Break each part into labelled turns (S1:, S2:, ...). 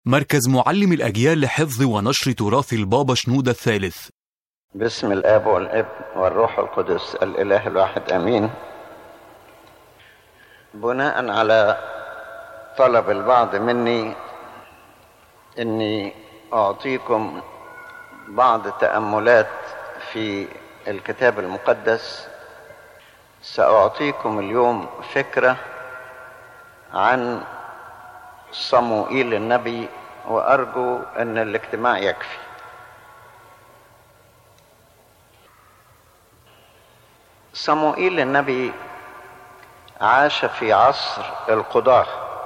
S1: مركز معلم الأجيال لحفظ ونشر تراث البابا شنودة الثالث
S2: باسم الاب والابن والروح القدس الاله الواحد امين بناء على طلب البعض مني اني اعطيكم بعض تاملات في الكتاب المقدس ساعطيكم اليوم فكره عن صموئيل النبي وارجو ان الاجتماع يكفي صموئيل النبي عاش في عصر القضاة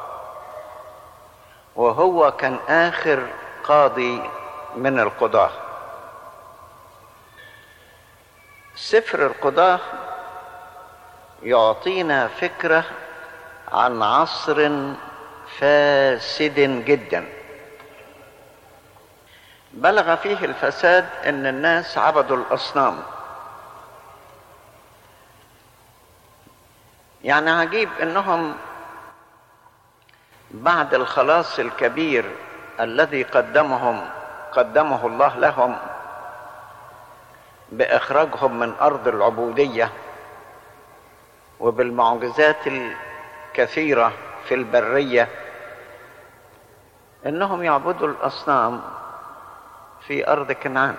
S2: وهو كان آخر قاضي من القضاة سفر القضاة يعطينا فكرة عن عصر فاسد جدا بلغ فيه الفساد ان الناس عبدوا الاصنام يعني عجيب انهم بعد الخلاص الكبير الذي قدمهم قدمه الله لهم باخراجهم من ارض العبوديه وبالمعجزات الكثيره في البريه انهم يعبدوا الاصنام في ارض كنعان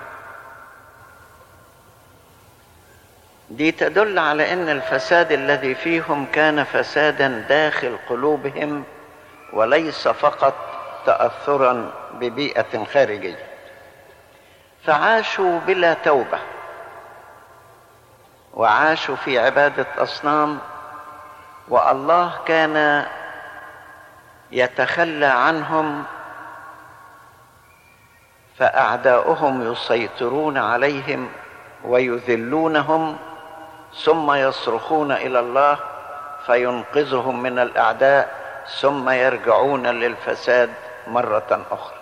S2: دي تدل على ان الفساد الذي فيهم كان فسادا داخل قلوبهم وليس فقط تاثرا ببيئه خارجيه فعاشوا بلا توبه وعاشوا في عباده اصنام والله كان يتخلى عنهم فاعداؤهم يسيطرون عليهم ويذلونهم ثم يصرخون الى الله فينقذهم من الاعداء ثم يرجعون للفساد مره اخرى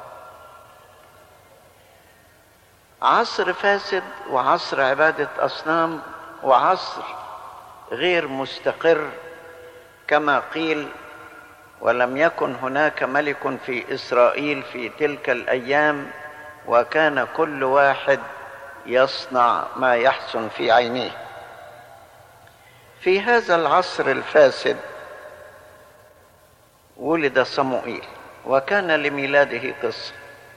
S2: عصر فاسد وعصر عباده اصنام وعصر غير مستقر كما قيل ولم يكن هناك ملك في اسرائيل في تلك الايام وكان كل واحد يصنع ما يحسن في عينيه في هذا العصر الفاسد ولد صموئيل وكان لميلاده قصه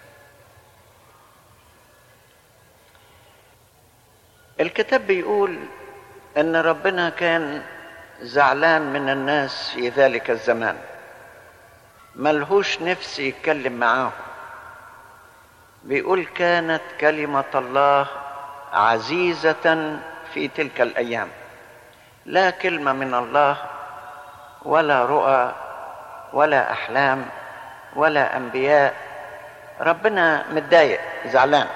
S2: الكتاب بيقول ان ربنا كان زعلان من الناس في ذلك الزمان ملهوش نفس يتكلم معاهم بيقول كانت كلمة الله عزيزة في تلك الأيام لا كلمة من الله ولا رؤى ولا أحلام ولا أنبياء ربنا متضايق زعلان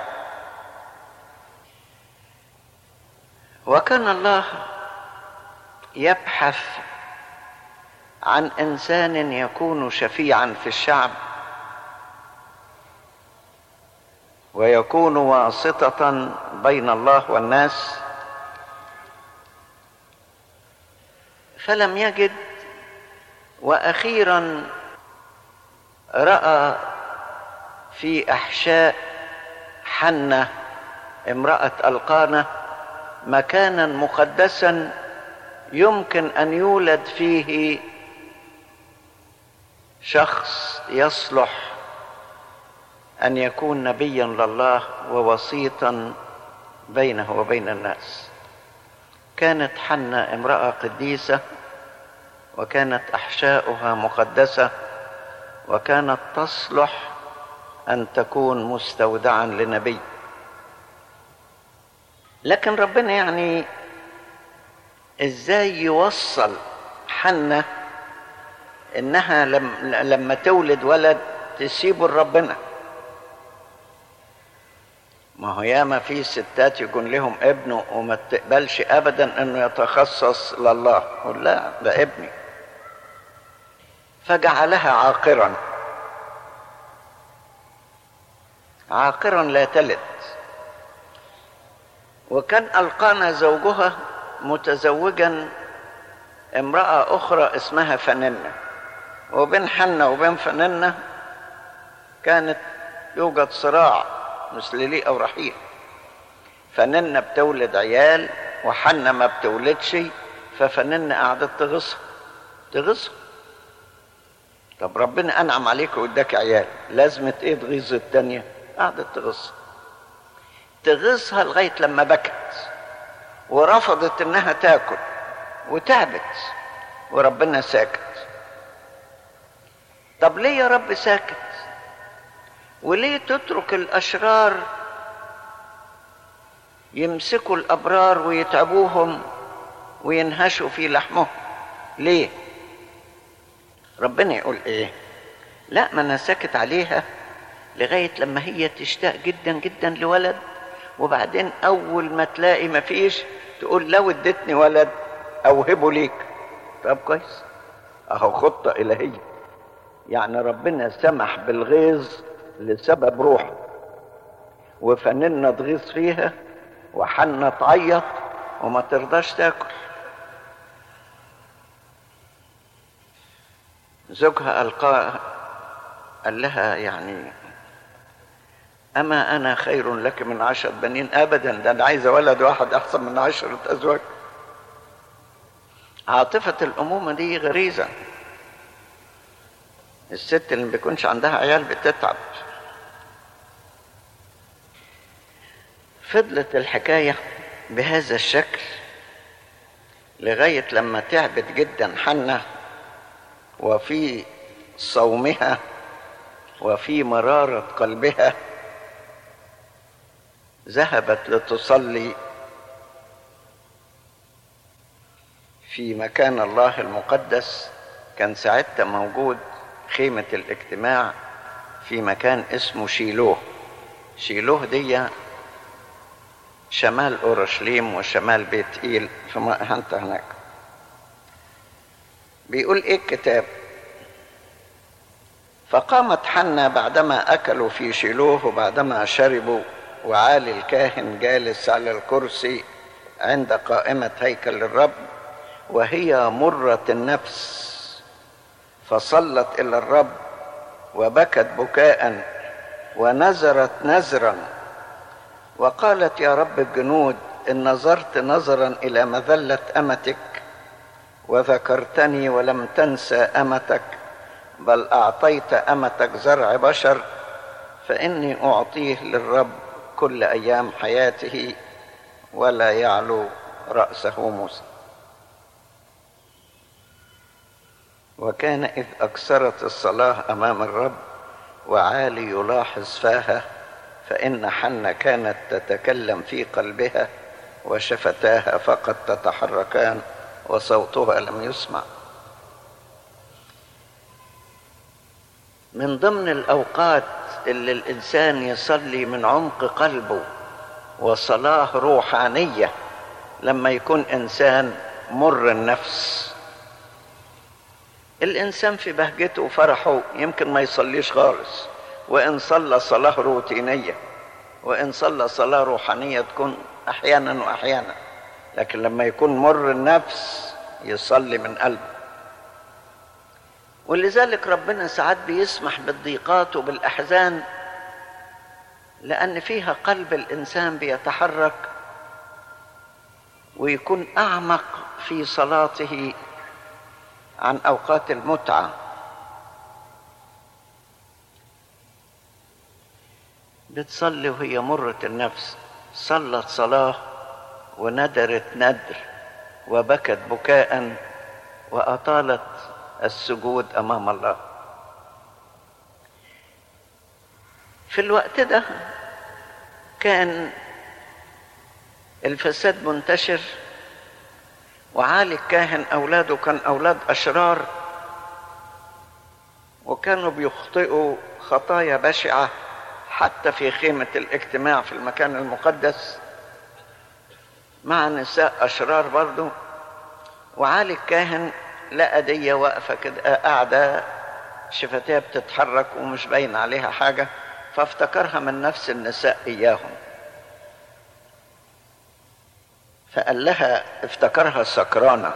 S2: وكان الله يبحث عن انسان يكون شفيعا في الشعب ويكون واسطه بين الله والناس فلم يجد واخيرا راى في احشاء حنه امراه القانه مكانا مقدسا يمكن ان يولد فيه شخص يصلح ان يكون نبيا لله ووسيطا بينه وبين الناس كانت حنة امرأة قديسة وكانت أحشاؤها مقدسة وكانت تصلح أن تكون مستودعا لنبي لكن ربنا يعني ازاي يوصل حنة انها لما تولد ولد تسيبه لربنا ما هو ياما في ستات يكون لهم ابنه وما تقبلش ابدا انه يتخصص لله قل لا ده ابني فجعلها عاقرا عاقرا لا تلد وكان القانا زوجها متزوجا امراه اخرى اسمها فننه وبين حنة وبين فننة كانت يوجد صراع مثل لي او رحيل فننة بتولد عيال وحنة ما بتولدش ففننة قعدت تغصها تغصها طب ربنا انعم عليك واداك عيال لازمة ايه تغيظ التانية قعدت تغصها تغيظها لغاية لما بكت ورفضت انها تاكل وتعبت وربنا ساكت طب ليه يا رب ساكت وليه تترك الاشرار يمسكوا الابرار ويتعبوهم وينهشوا في لحمهم ليه ربنا يقول ايه لا ما انا ساكت عليها لغايه لما هي تشتاق جدا جدا لولد وبعدين اول ما تلاقي ما فيش تقول لو اديتني ولد اوهبه ليك طب كويس اهو خطه الهيه يعني ربنا سمح بالغيظ لسبب روحه وفننا تغيظ فيها وحنا تعيط وما ترضاش تاكل زوجها ألقاها قال لها يعني أما أنا خير لك من عشرة بنين أبدا ده أنا عايزة ولد واحد أحسن من عشرة أزواج عاطفة الأمومة دي غريزة الست اللي ما بيكونش عندها عيال بتتعب فضلت الحكاية بهذا الشكل لغاية لما تعبت جدا حنة وفي صومها وفي مرارة قلبها ذهبت لتصلي في مكان الله المقدس كان ساعتها موجود خيمة الاجتماع في مكان اسمه شيلوه شيلوه دي شمال اورشليم وشمال بيت ايل في انت هناك بيقول ايه الكتاب فقامت حنا بعدما اكلوا في شيلوه وبعدما شربوا وعالي الكاهن جالس على الكرسي عند قائمة هيكل الرب وهي مرة النفس فصلت إلى الرب وبكت بكاء ونزرت نزرا وقالت يا رب الجنود إن نظرت نظرا إلى مذلة أمتك وذكرتني ولم تنسى أمتك بل أعطيت أمتك زرع بشر فإني أعطيه للرب كل أيام حياته ولا يعلو رأسه موسى وكان إذ أكثرت الصلاة أمام الرب وعالي يلاحظ فاها فإن حنة كانت تتكلم في قلبها وشفتاها فقط تتحركان وصوتها لم يسمع من ضمن الأوقات اللي الإنسان يصلي من عمق قلبه وصلاة روحانية لما يكون إنسان مر النفس الإنسان في بهجته وفرحه يمكن ما يصليش خالص وإن صلى صلاة روتينية وإن صلى صلاة روحانية تكون أحيانا وأحيانا لكن لما يكون مر النفس يصلي من قلبه ولذلك ربنا ساعات بيسمح بالضيقات وبالأحزان لأن فيها قلب الإنسان بيتحرك ويكون أعمق في صلاته عن أوقات المتعة بتصلي وهي مرة النفس صلت صلاة وندرت ندر وبكت بكاء وأطالت السجود أمام الله في الوقت ده كان الفساد منتشر وعالي الكاهن أولاده كان أولاد أشرار وكانوا بيخطئوا خطايا بشعة حتى في خيمة الاجتماع في المكان المقدس مع نساء أشرار برضو وعالي الكاهن لقى دي واقفة كده قاعدة شفتها بتتحرك ومش باين عليها حاجة فافتكرها من نفس النساء إياهم فقال لها افتكرها سكرانة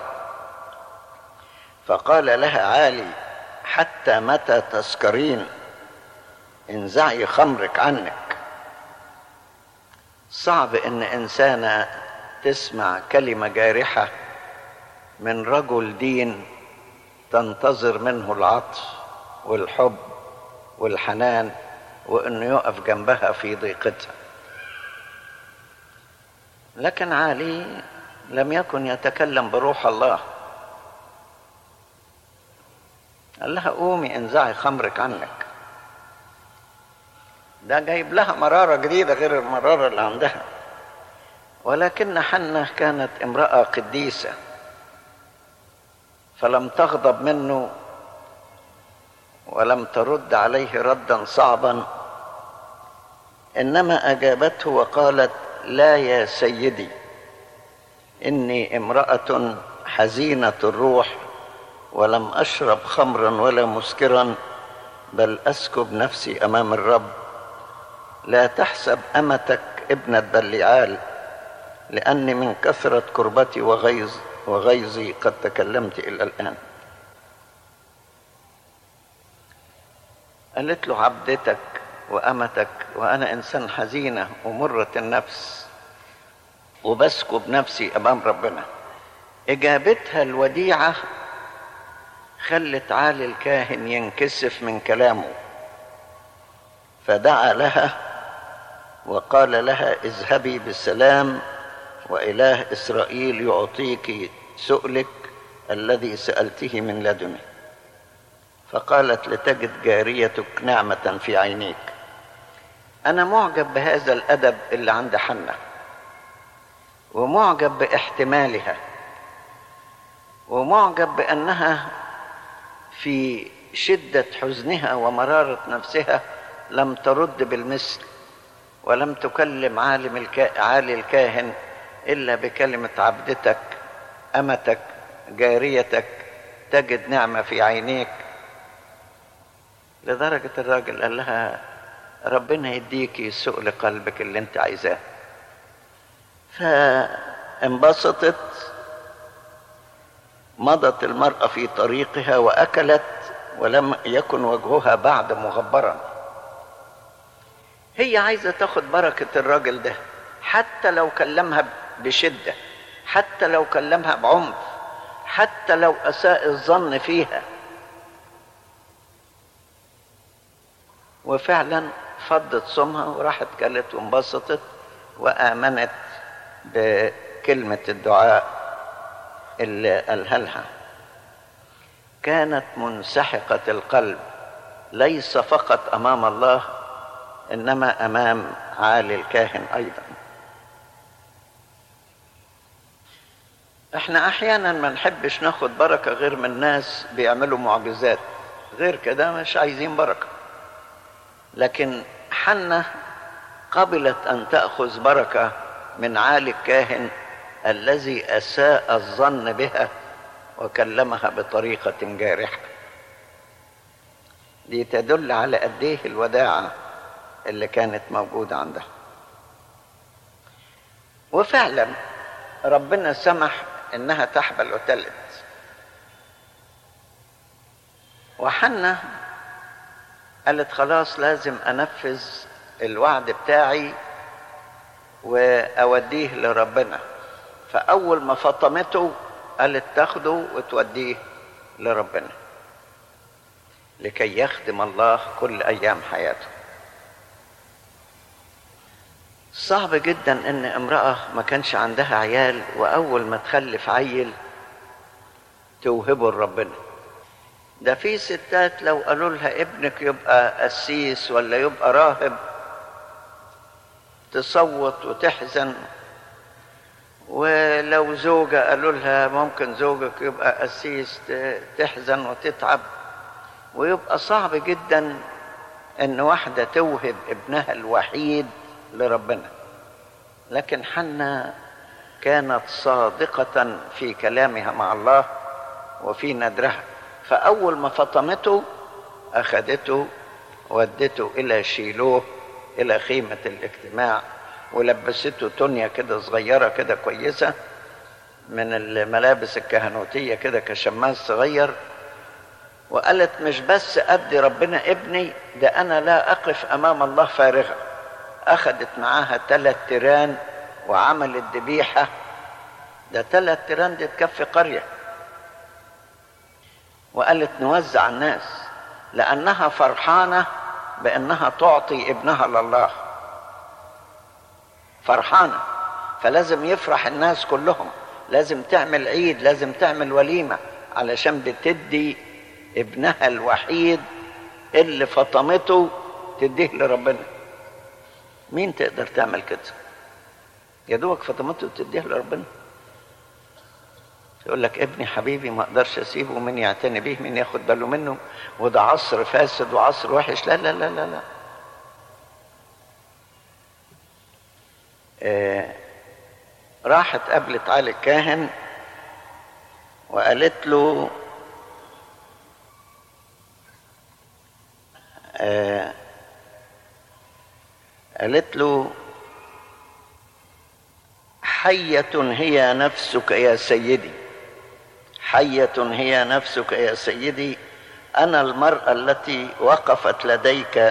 S2: فقال لها عالي حتى متى تسكرين انزعي خمرك عنك صعب ان انسانه تسمع كلمه جارحه من رجل دين تنتظر منه العطف والحب والحنان وانه يقف جنبها في ضيقتها لكن علي لم يكن يتكلم بروح الله قال لها قومي انزعي خمرك عنك ده جايب لها مرارة جديدة غير المرارة اللي عندها ولكن حنة كانت امرأة قديسة فلم تغضب منه ولم ترد عليه ردا صعبا انما اجابته وقالت لا يا سيدي اني امراه حزينه الروح ولم اشرب خمرا ولا مسكرا بل اسكب نفسي امام الرب لا تحسب امتك ابنه بليعال لاني من كثره كربتي وغيظ وغيظي قد تكلمت الى الان قالت له عبدتك وامتك وانا انسان حزينه ومره النفس وبسكب نفسي امام ربنا اجابتها الوديعه خلت عالي الكاهن ينكسف من كلامه فدعا لها وقال لها اذهبي بالسلام واله اسرائيل يعطيك سؤلك الذي سالته من لدنه فقالت لتجد جاريتك نعمه في عينيك انا معجب بهذا الادب اللي عند حنه ومعجب باحتمالها ومعجب بانها في شده حزنها ومراره نفسها لم ترد بالمثل ولم تكلم عالم الكا... عالي الكاهن الا بكلمه عبدتك امتك جاريتك تجد نعمه في عينيك لدرجه الراجل قال لها ربنا يديكي سؤل قلبك اللي انت عايزاه فانبسطت مضت المرأة في طريقها وأكلت ولم يكن وجهها بعد مغبرا هي عايزة تاخد بركة الراجل ده حتى لو كلمها بشدة حتى لو كلمها بعنف حتى لو أساء الظن فيها وفعلا فضت صمها وراحت كلت وانبسطت وآمنت بكلمة الدعاء اللي قالها لها كانت منسحقة القلب ليس فقط أمام الله إنما أمام عالي الكاهن أيضا احنا احيانا ما نحبش ناخد بركة غير من ناس بيعملوا معجزات غير كده مش عايزين بركة لكن حنة قبلت ان تأخذ بركة من عالي الكاهن الذي اساء الظن بها وكلمها بطريقه جارحه دي تدل على قد ايه الوداعه اللي كانت موجوده عندها وفعلا ربنا سمح انها تحبل وتلد وحنا قالت خلاص لازم انفذ الوعد بتاعي واوديه لربنا فأول ما فطمته قالت تاخده وتوديه لربنا لكي يخدم الله كل أيام حياته صعب جدا ان امرأة ما كانش عندها عيال وأول ما تخلف عيل توهبه لربنا ده في ستات لو قالوا لها ابنك يبقى قسيس ولا يبقى راهب تصوت وتحزن ولو زوجة قالوا لها ممكن زوجك يبقى قسيس تحزن وتتعب ويبقى صعب جدا ان واحدة توهب ابنها الوحيد لربنا لكن حنا كانت صادقة في كلامها مع الله وفي ندرها فأول ما فطمته أخذته ودته إلى شيلوه إلى خيمة الاجتماع ولبسته تونيا كده صغيرة كده كويسة من الملابس الكهنوتية كده كشماس صغير وقالت مش بس ادي ربنا ابني ده انا لا اقف امام الله فارغه اخذت معاها ثلاث تيران وعملت ذبيحه ده ثلاث تيران دي تكفي قريه وقالت نوزع الناس لانها فرحانه بانها تعطي ابنها لله فرحانه فلازم يفرح الناس كلهم لازم تعمل عيد لازم تعمل وليمه علشان بتدي ابنها الوحيد اللي فطمته تديه لربنا مين تقدر تعمل كده يا دوبك فطمته تديه لربنا يقول لك ابني حبيبي ما اقدرش اسيبه مين يعتني بيه مين ياخد باله منه وده عصر فاسد وعصر وحش لا لا لا لا لا آه راحت قابلت علي الكاهن وقالت له آه قالت له حية هي نفسك يا سيدي حية هي نفسك يا سيدي أنا المرأة التي وقفت لديك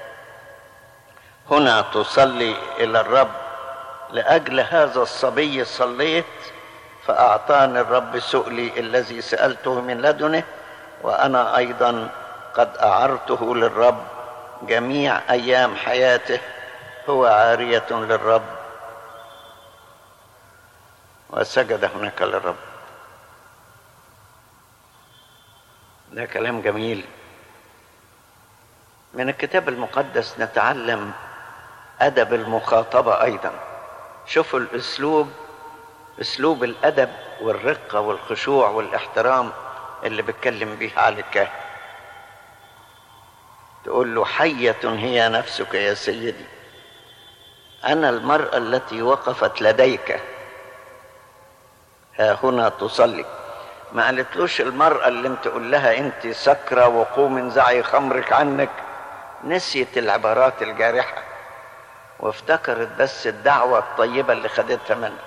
S2: هنا تصلي إلى الرب لأجل هذا الصبي صليت فأعطاني الرب سؤلي الذي سألته من لدنه وأنا أيضا قد أعرته للرب جميع أيام حياته هو عارية للرب وسجد هناك للرب ده كلام جميل من الكتاب المقدس نتعلم أدب المخاطبة أيضا شوفوا الأسلوب أسلوب الأدب والرقة والخشوع والاحترام اللي بيتكلم به على الكاهن تقول له حية هي نفسك يا سيدي أنا المرأة التي وقفت لديك ها هنا تصلي ما قالتلوش المرأة اللي انت تقول لها انت سكرة وقوم انزعي خمرك عنك نسيت العبارات الجارحة وافتكرت بس الدعوة الطيبة اللي خدتها منه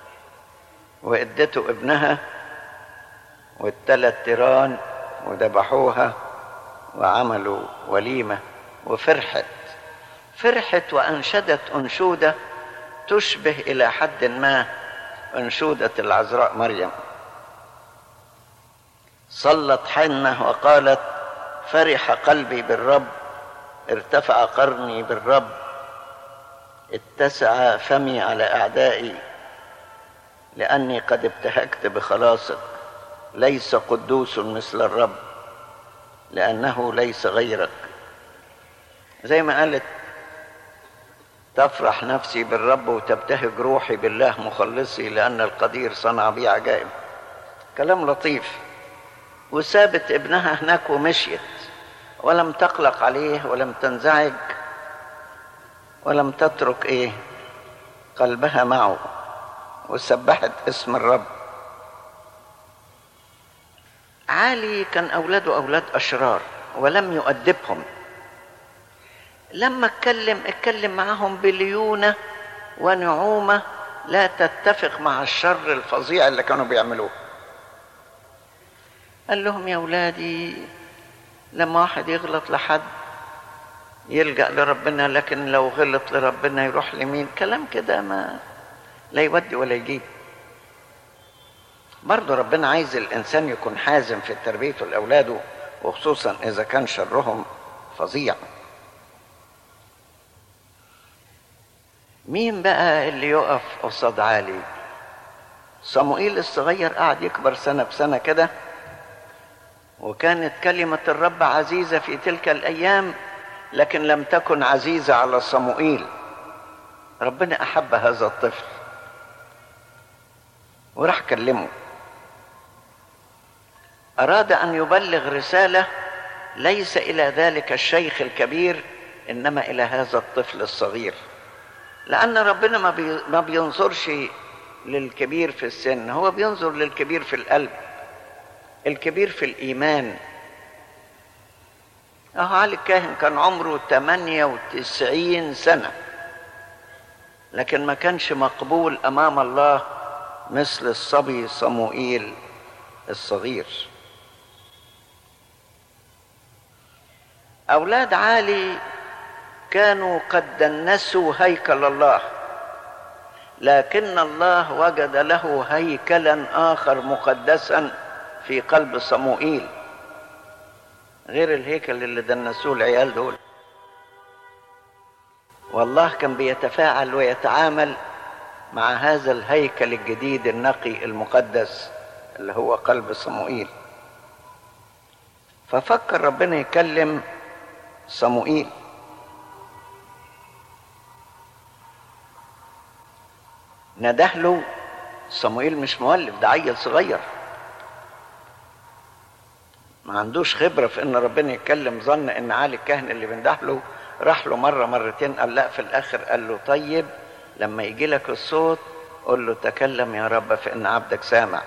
S2: وادته ابنها والتلات تيران وذبحوها وعملوا وليمة وفرحت فرحت وأنشدت أنشودة تشبه إلى حد ما أنشودة العذراء مريم صلت حنة وقالت فرح قلبي بالرب ارتفع قرني بالرب اتسع فمي على أعدائي لأني قد ابتهجت بخلاصك ليس قدوس مثل الرب لأنه ليس غيرك زي ما قالت تفرح نفسي بالرب وتبتهج روحي بالله مخلصي لأن القدير صنع بي عجائب كلام لطيف وسابت ابنها هناك ومشيت ولم تقلق عليه ولم تنزعج ولم تترك ايه قلبها معه وسبحت اسم الرب عالي كان اولاده اولاد اشرار ولم يؤدبهم لما اتكلم اتكلم معهم بليونه ونعومه لا تتفق مع الشر الفظيع اللي كانوا بيعملوه قال لهم يا اولادي لما واحد يغلط لحد يلجأ لربنا لكن لو غلط لربنا يروح لمين كلام كده ما لا يودي ولا يجيب برضه ربنا عايز الإنسان يكون حازم في تربيته لأولاده وخصوصا إذا كان شرهم فظيع مين بقى اللي يقف قصاد عالي صموئيل الصغير قعد يكبر سنة بسنة كده وكانت كلمة الرب عزيزة في تلك الأيام لكن لم تكن عزيزة على صموئيل ربنا أحب هذا الطفل وراح كلمه أراد أن يبلغ رسالة ليس إلى ذلك الشيخ الكبير إنما إلى هذا الطفل الصغير لأن ربنا ما, بي ما بينظرش للكبير في السن هو بينظر للكبير في القلب الكبير في الإيمان أهو علي الكاهن كان عمره 98 سنة لكن ما كانش مقبول أمام الله مثل الصبي صموئيل الصغير أولاد عالي كانوا قد دنسوا هيكل الله لكن الله وجد له هيكلا آخر مقدسا في قلب صموئيل غير الهيكل اللي دنسوه العيال دول والله كان بيتفاعل ويتعامل مع هذا الهيكل الجديد النقي المقدس اللي هو قلب صموئيل ففكر ربنا يكلم صموئيل نده له صموئيل مش مؤلف ده عيل صغير ما عندوش خبرة في ان ربنا يتكلم ظن ان علي الكهن اللي بنده له راح له مرة مرتين قال لا في الاخر قال له طيب لما يجي لك الصوت قل له تكلم يا رب فان عبدك سامع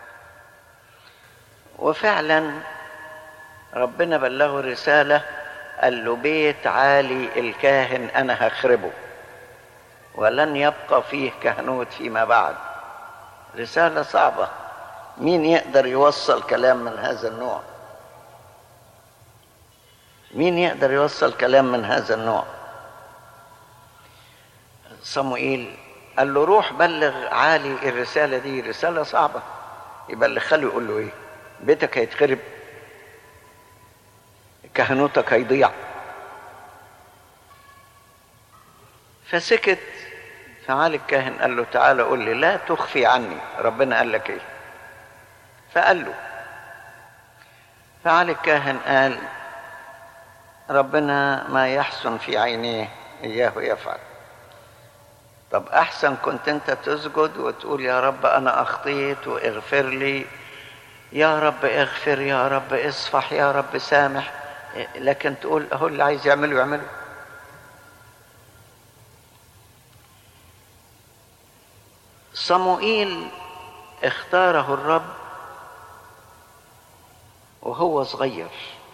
S2: وفعلا ربنا بلغه رسالة قال له بيت عالي الكاهن انا هخربه ولن يبقى فيه كهنوت فيما بعد رسالة صعبة مين يقدر يوصل كلام من هذا النوع مين يقدر يوصل كلام من هذا النوع صموئيل قال له روح بلغ عالي الرسالة دي رسالة صعبة يبلغ خليه يقول له ايه بيتك هيتخرب كهنوتك هيضيع فسكت فعالي الكاهن قال له تعالى قول لي لا تخفي عني ربنا قال لك ايه فقال له فعالي الكاهن قال ربنا ما يحسن في عينيه اياه يفعل طب احسن كنت انت تسجد وتقول يا رب انا اخطيت واغفر لي يا رب اغفر يا رب اصفح يا رب سامح لكن تقول هو اللي عايز يعمله يعمله صموئيل اختاره الرب وهو صغير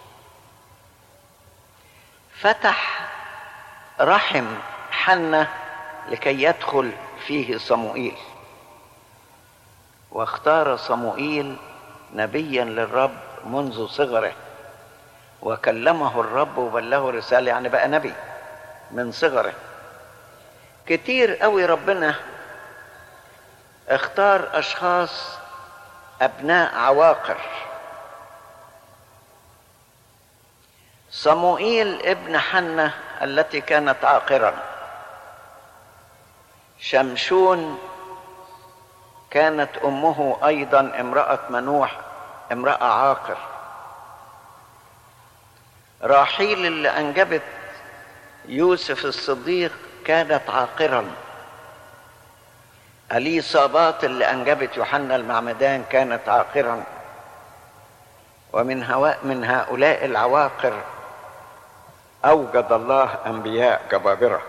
S2: فتح رحم حنة لكي يدخل فيه صموئيل واختار صموئيل نبيا للرب منذ صغره وكلمه الرب وبلغه رسالة يعني بقى نبي من صغره كتير قوي ربنا اختار اشخاص ابناء عواقر صموئيل ابن حنة التي كانت عاقرا شمشون كانت امه ايضا امراه منوح امراه عاقر راحيل اللي انجبت يوسف الصديق كانت عاقرا اليصابات اللي انجبت يوحنا المعمدان كانت عاقرا ومن هواء من هؤلاء العواقر اوجد الله انبياء جبابره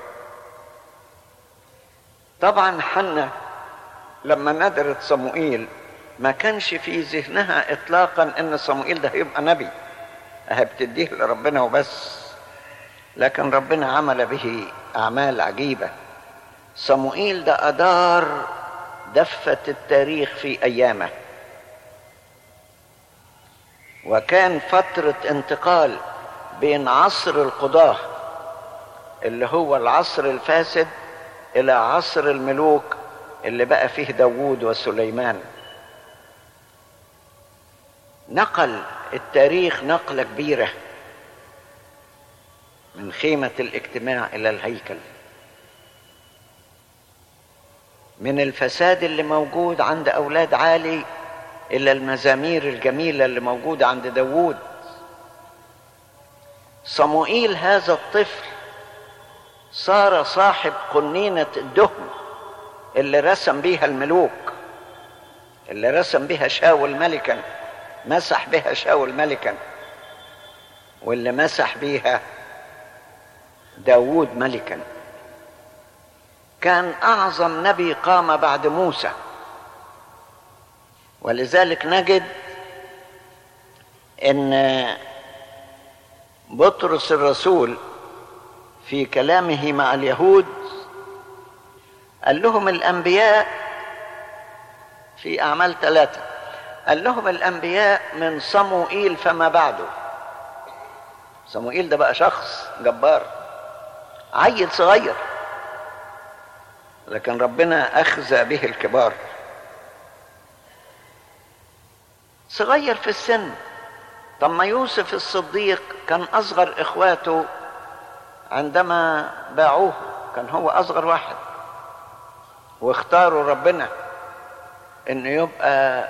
S2: طبعا حنا لما ندرت صموئيل ما كانش في ذهنها اطلاقا ان صموئيل ده هيبقى نبي بتديه لربنا وبس لكن ربنا عمل به اعمال عجيبه صموئيل ده ادار دفه التاريخ في ايامه وكان فتره انتقال بين عصر القضاه اللي هو العصر الفاسد الى عصر الملوك اللي بقى فيه داوود وسليمان نقل التاريخ نقله كبيره من خيمه الاجتماع الى الهيكل من الفساد اللي موجود عند اولاد عالي الى المزامير الجميله اللي موجوده عند داوود صموئيل هذا الطفل صار صاحب قنينه الدهن اللي رسم بيها الملوك اللي رسم بها شاول ملكا مسح بها شاول ملكا واللي مسح بيها داوود ملكا كان اعظم نبي قام بعد موسى ولذلك نجد ان بطرس الرسول في كلامه مع اليهود قال لهم الانبياء في اعمال ثلاثه قال لهم الانبياء من صموئيل فما بعده صموئيل ده بقى شخص جبار عيل صغير لكن ربنا اخزى به الكبار صغير في السن طب ما يوسف الصديق كان اصغر اخواته عندما باعوه كان هو اصغر واحد واختاروا ربنا انه يبقى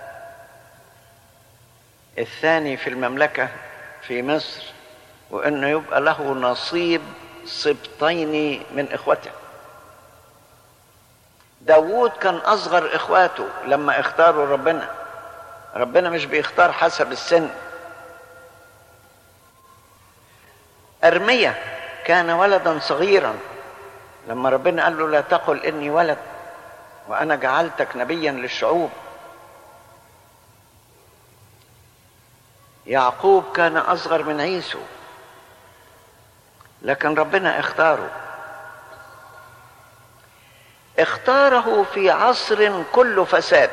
S2: الثاني في المملكه في مصر وانه يبقى له نصيب سبطين من اخوته داوود كان اصغر اخواته لما اختاروا ربنا ربنا مش بيختار حسب السن ارميا كان ولدا صغيرا لما ربنا قال له لا تقل اني ولد وانا جعلتك نبيا للشعوب يعقوب كان اصغر من عيسو لكن ربنا اختاره اختاره في عصر كله فساد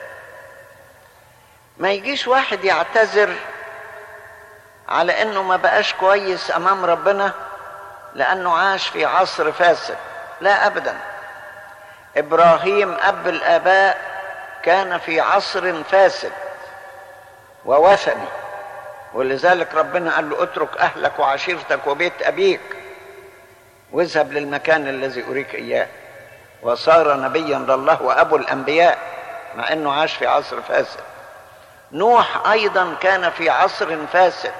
S2: ما يجيش واحد يعتذر على انه ما بقاش كويس امام ربنا لانه عاش في عصر فاسد لا ابدا ابراهيم اب الاباء كان في عصر فاسد ووثني ولذلك ربنا قال له اترك اهلك وعشيرتك وبيت ابيك واذهب للمكان الذي اريك اياه وصار نبيا لله وابو الانبياء مع انه عاش في عصر فاسد نوح ايضا كان في عصر فاسد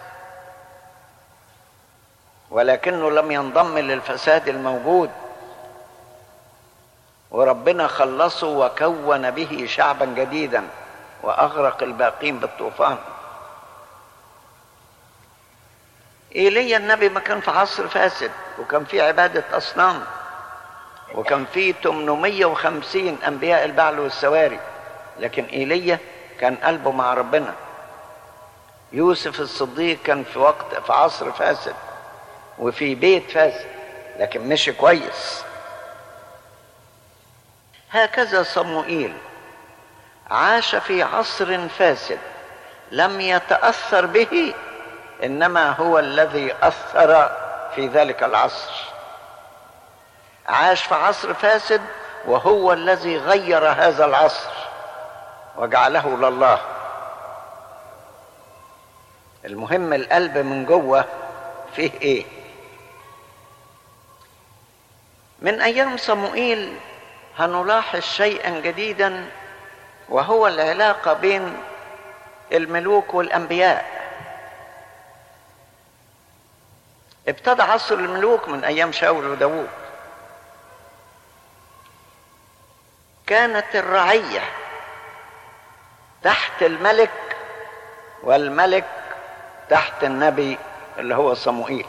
S2: ولكنه لم ينضم للفساد الموجود وربنا خلصه وكون به شعبا جديدا واغرق الباقين بالطوفان ايليا النبي ما كان في عصر فاسد وكان في عباده اصنام وكان في 850 انبياء البعل والسواري لكن ايليا كان قلبه مع ربنا يوسف الصديق كان في وقت في عصر فاسد وفي بيت فاسد لكن مشي كويس هكذا صموئيل عاش في عصر فاسد لم يتاثر به انما هو الذي اثر في ذلك العصر عاش في عصر فاسد وهو الذي غير هذا العصر وجعله لله المهم القلب من جوه فيه ايه من ايام صموئيل هنلاحظ شيئا جديدا وهو العلاقه بين الملوك والانبياء ابتدى عصر الملوك من ايام شاول وداوود كانت الرعيه تحت الملك والملك تحت النبي اللي هو صموئيل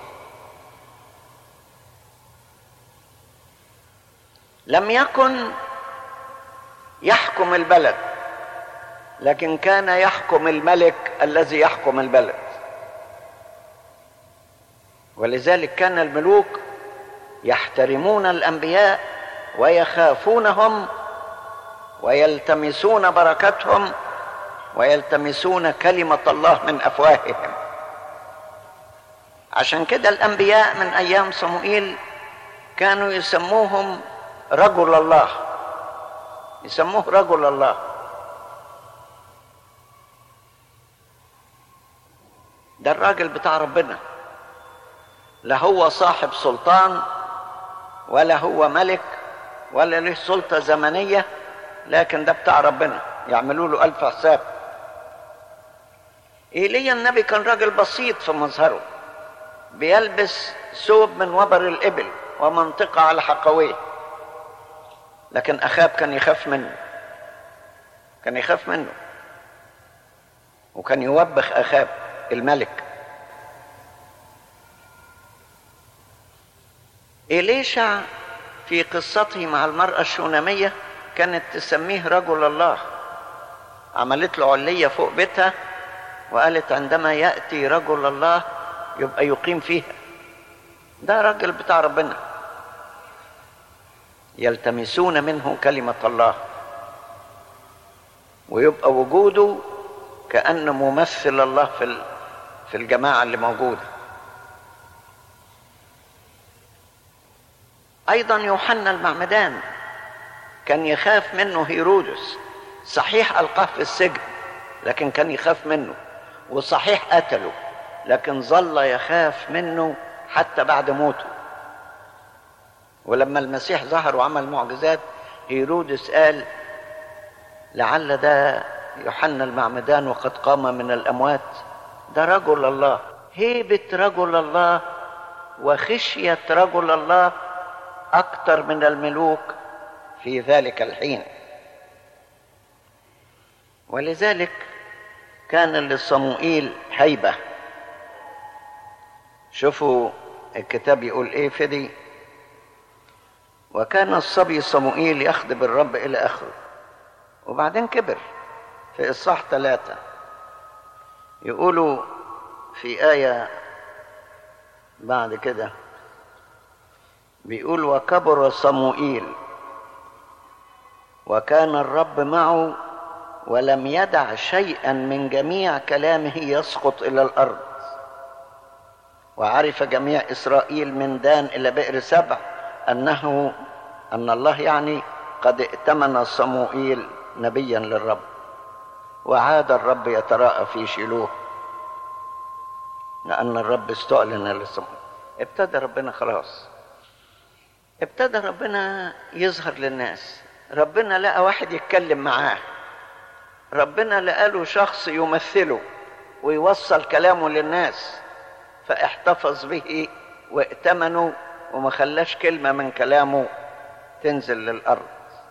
S2: لم يكن يحكم البلد لكن كان يحكم الملك الذي يحكم البلد ولذلك كان الملوك يحترمون الانبياء ويخافونهم ويلتمسون بركتهم ويلتمسون كلمه الله من افواههم عشان كده الانبياء من ايام صموئيل كانوا يسموهم رجل الله يسموه رجل الله ده الراجل بتاع ربنا لا هو صاحب سلطان ولا هو ملك ولا له سلطة زمنية لكن ده بتاع ربنا يعملوا له ألف حساب إيليا النبي كان راجل بسيط في مظهره بيلبس ثوب من وبر الإبل ومنطقة على حقويه لكن أخاب كان يخاف منه كان يخاف منه وكان يوبخ أخاب الملك إليشع في قصته مع المرأة الشونامية كانت تسميه رجل الله عملت له علية فوق بيتها وقالت عندما يأتي رجل الله يبقى يقيم فيها ده راجل بتاع ربنا يلتمسون منه كلمة الله ويبقى وجوده كأنه ممثل الله في في الجماعة اللي موجودة أيضا يوحنا المعمدان كان يخاف منه هيرودس صحيح ألقاه في السجن لكن كان يخاف منه وصحيح قتله لكن ظل يخاف منه حتى بعد موته ولما المسيح ظهر وعمل معجزات هيرودس قال لعل ده يوحنا المعمدان وقد قام من الأموات ده رجل الله هيبة رجل الله وخشية رجل الله أكثر من الملوك في ذلك الحين ولذلك كان لصموئيل هيبة شوفوا الكتاب يقول ايه في دي وكان الصبي صموئيل يخدم الرب إلى آخره وبعدين كبر في إصحاح ثلاثة يقولوا في آية بعد كده بيقول وكبر صموئيل وكان الرب معه ولم يدع شيئا من جميع كلامه يسقط إلى الأرض وعرف جميع إسرائيل من دان إلى بئر سبع أنه أن الله يعني قد ائتمن صموئيل نبيا للرب وعاد الرب يتراءى في شيلوه لأن الرب استعلن لصموئيل ابتدى ربنا خلاص ابتدى ربنا يظهر للناس ربنا لقى واحد يتكلم معاه ربنا لقى له شخص يمثله ويوصل كلامه للناس فاحتفظ به وائتمنه وما خلاش كلمة من كلامه تنزل للأرض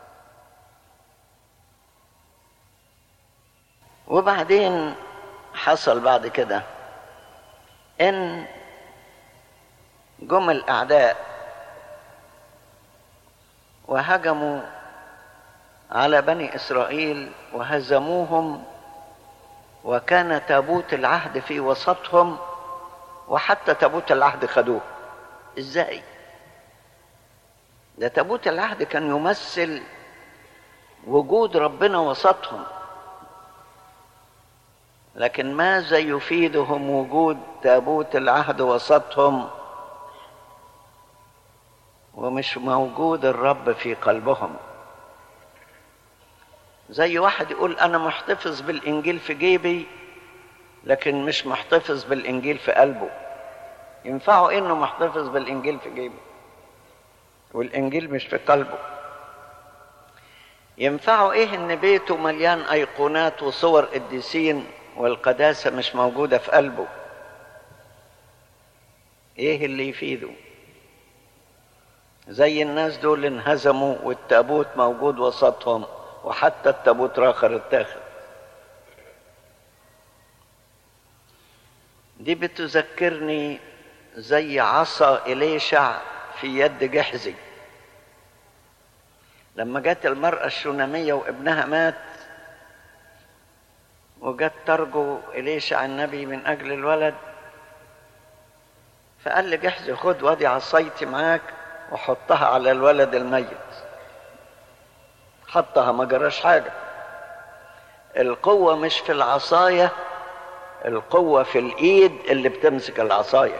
S2: وبعدين حصل بعد كده ان جم الاعداء وهجموا على بني اسرائيل وهزموهم وكان تابوت العهد في وسطهم وحتى تابوت العهد خدوه ازاي ده تابوت العهد كان يمثل وجود ربنا وسطهم لكن ماذا يفيدهم وجود تابوت العهد وسطهم ومش موجود الرب في قلبهم زي واحد يقول انا محتفظ بالانجيل في جيبي لكن مش محتفظ بالانجيل في قلبه ينفعه انه محتفظ بالانجيل في جيبه والانجيل مش في قلبه ينفعه ايه ان بيته مليان ايقونات وصور قديسين والقداسة مش موجودة في قلبه ايه اللي يفيده زي الناس دول انهزموا والتابوت موجود وسطهم وحتى التابوت راخر اتاخد دي بتذكرني زي عصا إليشع في يد جحزي لما جت المرأة الشونامية وابنها مات وجت ترجو إليشع النبي من أجل الولد فقال لجحزي خد وادي عصايتي معاك وحطها على الولد الميت حطها ما جراش حاجة القوة مش في العصاية القوة في الإيد اللي بتمسك العصاية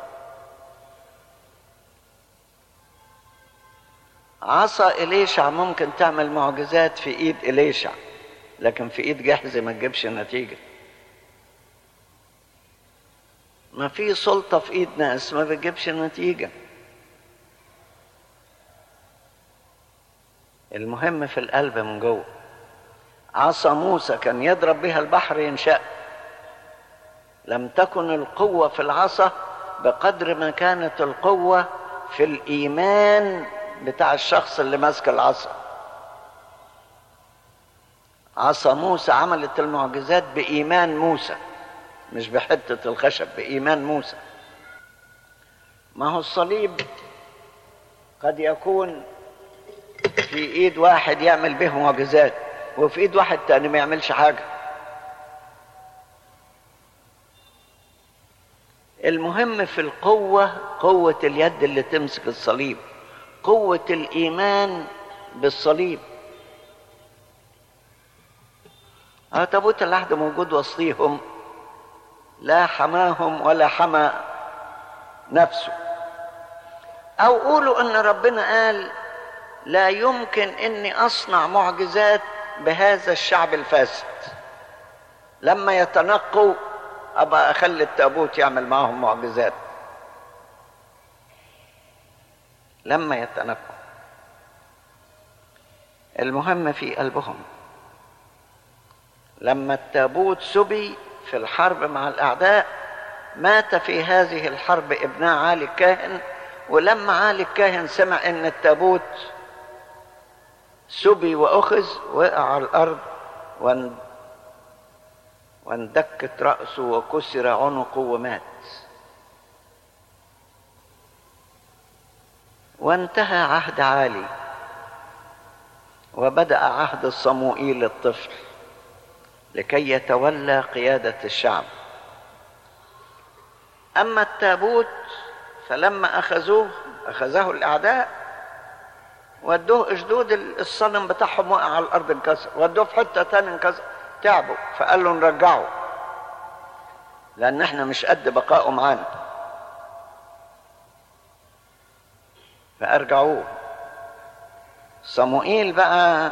S2: عصا إليشع ممكن تعمل معجزات في إيد إليشع لكن في إيد جحزي ما تجيبش نتيجة ما في سلطة في إيد ناس ما بتجيبش نتيجة المهم في القلب من جوه عصا موسى كان يضرب بها البحر ينشأ لم تكن القوة في العصا بقدر ما كانت القوة في الإيمان بتاع الشخص اللي ماسك العصا عصا موسى عملت المعجزات بإيمان موسى مش بحتة الخشب بإيمان موسى ما هو الصليب قد يكون في ايد واحد يعمل به معجزات وفي ايد واحد تاني ما يعملش حاجة المهم في القوة قوة اليد اللي تمسك الصليب قوة الإيمان بالصليب اه تابوت العهد موجود وسطيهم لا حماهم ولا حمى نفسه او قولوا ان ربنا قال لا يمكن اني اصنع معجزات بهذا الشعب الفاسد لما يتنقوا ابقى اخلي التابوت يعمل معهم معجزات لما يتنقوا المهم في قلبهم لما التابوت سبي في الحرب مع الاعداء مات في هذه الحرب ابناء عالي الكاهن ولما عالي الكاهن سمع ان التابوت سبي واخذ وقع على الارض وان واندكت راسه وكسر عنقه ومات وانتهى عهد عالي وبدا عهد صموئيل الطفل لكي يتولى قياده الشعب اما التابوت فلما اخذوه اخذه الاعداء ودوه اشدود الصنم بتاعهم وقع على الارض انكسر ودوه في حته تاني انكسر تعبوا فقال له نرجعه لان احنا مش قد بقائه معانا فارجعوه صموئيل بقى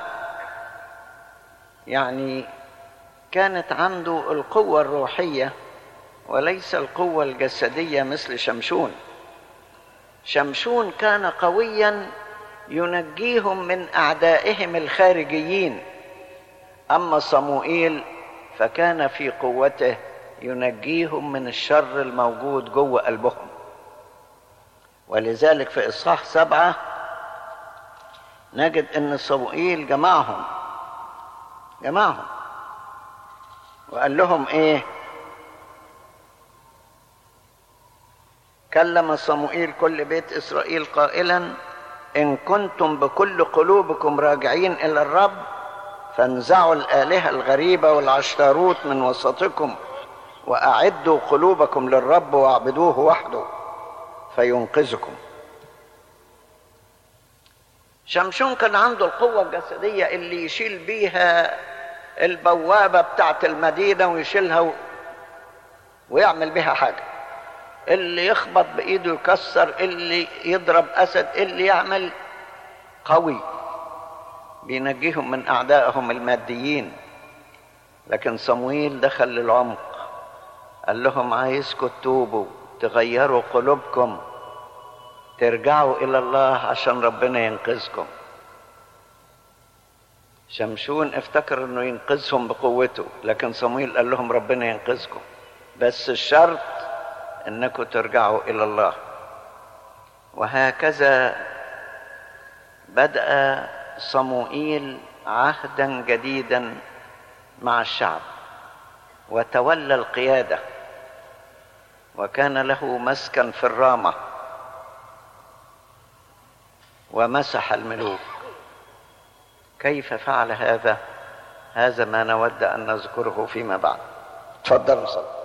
S2: يعني كانت عنده القوه الروحيه وليس القوه الجسديه مثل شمشون شمشون كان قويا ينجيهم من اعدائهم الخارجيين اما صموئيل فكان في قوته ينجيهم من الشر الموجود جوه قلبهم ولذلك في اصحاح سبعه نجد ان صموئيل جمعهم جمعهم وقال لهم ايه كلم صموئيل كل بيت اسرائيل قائلا ان كنتم بكل قلوبكم راجعين الى الرب فانزعوا الالهه الغريبه والعشتاروت من وسطكم واعدوا قلوبكم للرب واعبدوه وحده فينقذكم شمشون كان عنده القوة الجسدية اللي يشيل بيها البوابة بتاعت المدينة ويشيلها و... ويعمل بها حاجة اللي يخبط بإيده يكسر اللي يضرب أسد اللي يعمل قوي بينجيهم من أعدائهم الماديين لكن صمويل دخل للعمق قال لهم عايزكم تتوبوا تغيروا قلوبكم ترجعوا الى الله عشان ربنا ينقذكم شمشون افتكر انه ينقذهم بقوته لكن صمويل قال لهم ربنا ينقذكم بس الشرط انكم ترجعوا الى الله وهكذا بدا صموئيل عهدا جديدا مع الشعب وتولى القياده وكان له مسكن في الرامه ومسح الملوك كيف فعل هذا هذا ما نود ان نذكره فيما بعد تفضل صلى